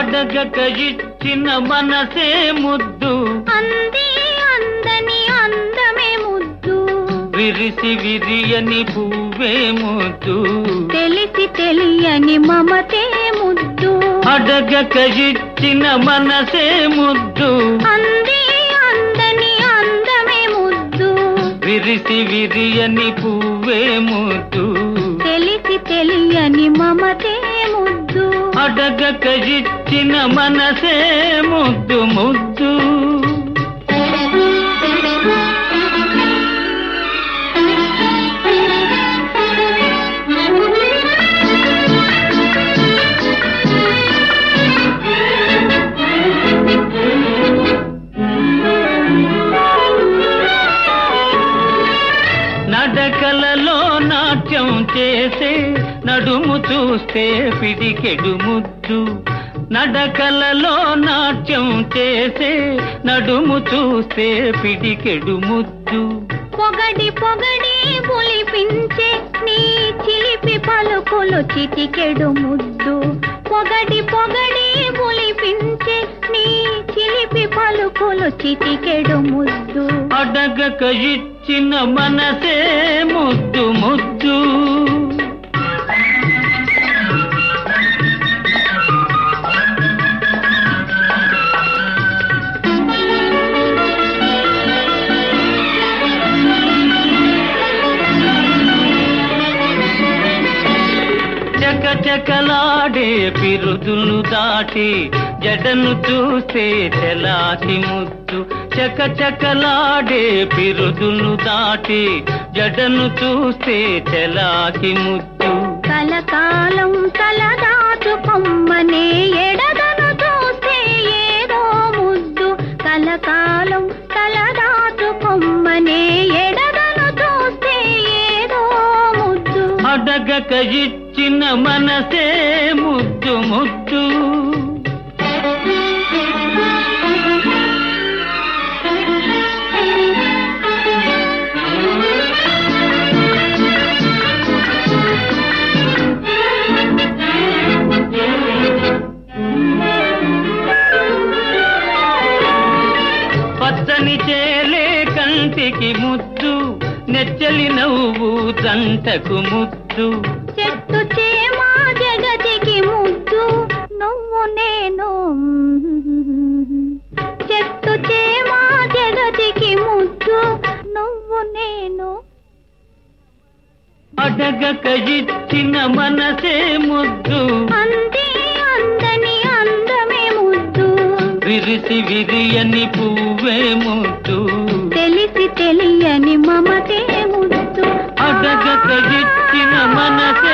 అడగక ఇచ్చిన మనసే ముద్దు అంది అందని అందమే ముద్దు విరిసి విరియని పువ్వే ముద్దు తెలిసి తెలియని మమతే ముద్దు అడగక ఇచ్చిన మనసే ముద్దు అంది అందని అందమే ముద్దు విరిసి విరియని పువ్వే ముద్దు తెలిసి తెలియని మమతే ముద్దు అడగక ఇచ్చిన మనసే ముద్దు ముద్దు నడకలలో నాట్యం చేసే నడుము చూస్తే పిడికెడు ముద్దు నడకలలో నాట్యం చేసే నడుము చూస్తే పిడికెడు ముద్దు పొగడి పొగడి పులిపించే నీ చిలిపి పలుకులు చిటికెడు ముద్దు పొగడి పొగడి పులిపించే నీ చిలిపి పలుకులు చిటికెడు ముద్దు అడగక ఇచ్చిన మనసే ముద్దు ముద్దు చకచకలాడే పిరుదులు దాటి జడను చూస్తే తెలాకి ముద్దు చకచకలాడే పిరుదులు దాటి జడను చూస్తే తెలాకి ముద్దు కలకాలం తలదాచుకొమ్మనే ఎడదను చూస్తే ఏదో ముద్దు కలకాలం తలదాచుకొమ్మనే ఎడదను చూస్తే ఏదో ముద్దు అడగక ఇచ్చిన మనసే ముద్దు ముద్దు పచ్చని చేలే కంటికి ముద్దు నెచ్చలి నవ్వు దంటకు ముద్దు చెట్టు చేమా జగతికి ముద్దు నువ్వు నేను చెట్టు చేమా జగతికి ముద్దు నువ్వు నేను అడగక ఇచ్చిన మనసే ముద్దు అంది అందని అందమే ముద్దు విరిసి విరియని పువ్వే ముద్దు తెలిసి తెలియని మమతే ముద్దు అడగక ఇచ్చిన మనసే